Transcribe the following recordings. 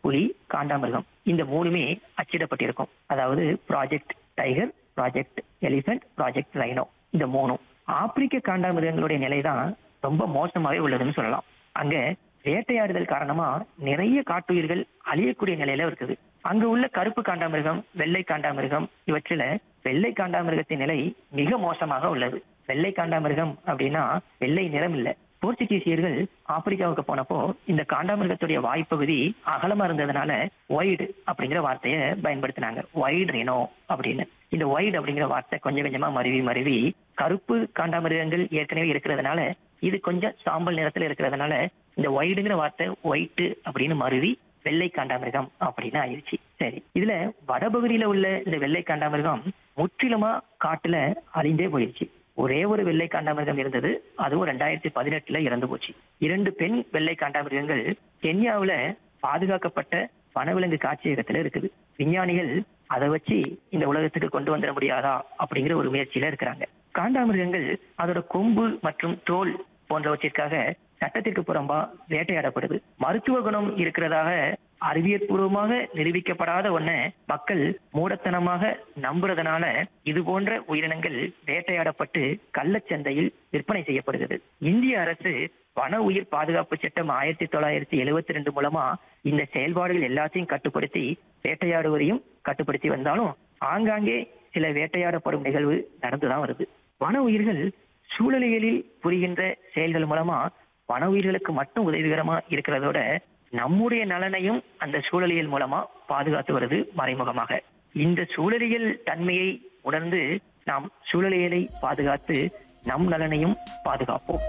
புலி காண்டாமிருகம் இந்த மூணுமே அச்சிடப்பட்டிருக்கும் அதாவது project tiger project elephant project rhino இந்த மூணும் ஆப்பிரிக்க காண்டாமிருகங்களுடைய நிலை தான் ரொம்ப மோசமாவே உள்ளதுன்னு சொல்லலாம் அங்க வேட்டையாடுதல் காரணமா நிறைய காட்டுயிர்கள் அழியக்கூடிய நிலையில இருக்குது அங்க உள்ள கருப்பு காண்டாமிருகம் வெள்ளை காண்டாமிருகம் இவற்றில வெள்ளை காண்டாமிருகத்தின் நிலை மிக மோசமாக உள்ளது வெள்ளை காண்டாமிருகம் அப்படின்னா வெள்ளை நிறம் இல்ல போர்ச்சுகீசியர்கள் ஆப்பிரிக்காவுக்கு போனப்போ இந்த காண்டாமிருகத்துடைய வாய்ப்பகுதி அகலமா இருந்ததுனால ஒய்டு அப்படிங்கிற வார்த்தையை பயன்படுத்தினாங்க ஒய்டு ரினோ அப்படின்னு இந்த ஒய்டு அப்படிங்கிற வார்த்தை கொஞ்சம் கொஞ்சமா மருவி மருவி கருப்பு காண்டாமிருகங்கள் ஏற்கனவே இருக்கிறதுனால இது கொஞ்சம் சாம்பல் நிறத்துல இருக்கிறதுனால இந்த ஒய்டுங்கிற வார்த்தை ஒயிட்டு அப்படின்னு மருவி வெள்ளை காண்டாமிருகம் அப்படின்னு ஆயிடுச்சு சரி இதுல வடபகுதியில உள்ள இந்த வெள்ளை காண்டாமிருகம் முற்றிலுமா காட்டுல அழிந்தே போயிடுச்சு ஒரே ஒரு வெள்ளை காண்டாமிருகம் இருந்தது அதுவும் ரெண்டாயிரத்தி பதினெட்டுல இறந்து போச்சு இரண்டு பெண் வெள்ளை காண்டாமிருகங்கள் கென்யாவுல பாதுகாக்கப்பட்ட வனவிலங்கு காட்சியகத்துல இருக்குது விஞ்ஞானிகள் அதை வச்சு இந்த உலகத்துக்கு கொண்டு வந்துட முடியாதா அப்படிங்கிற ஒரு முயற்சியில இருக்கிறாங்க காண்டாமிருகங்கள் அதோட கொம்பு மற்றும் தோல் போன்றவற்றிற்காக சட்டத்திற்கு புறம்பா வேட்டையாடப்படுது மருத்துவ குணம் இருக்கிறதாக அறிவியற்பூர்வமாக நிரூபிக்கப்படாத ஒன்ன மக்கள் மூடத்தனமாக நம்புறதுனால இது போன்ற உயிரினங்கள் வேட்டையாடப்பட்டு கள்ளச்சந்தையில் விற்பனை செய்யப்படுகிறது இந்திய அரசு வன உயிர் பாதுகாப்பு சட்டம் ஆயிரத்தி தொள்ளாயிரத்தி எழுவத்தி ரெண்டு மூலமா இந்த செயல்பாடுகள் எல்லாத்தையும் கட்டுப்படுத்தி வேட்டையாடுவதையும் கட்டுப்படுத்தி வந்தாலும் ஆங்காங்கே சில வேட்டையாடப்படும் நிகழ்வு நடந்துதான் வருது வன உயிர்கள் சூழலியலில் புரிகின்ற செயல்கள் மூலமா வன உயிர்களுக்கு மட்டும் உதவிகரமா இருக்கிறதோட நம்முடைய நலனையும் அந்த சூழலியல் மூலமா பாதுகாத்து வருது மறைமுகமாக இந்த சூழலியல் தன்மையை உணர்ந்து நாம் சூழலியலை பாதுகாத்து நம் நலனையும் பாதுகாப்போம்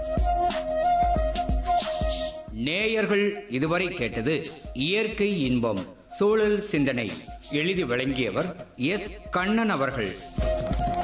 நேயர்கள் இதுவரை கேட்டது இயற்கை இன்பம் சூழல் சிந்தனை எழுதி வழங்கியவர் எஸ் கண்ணன் அவர்கள்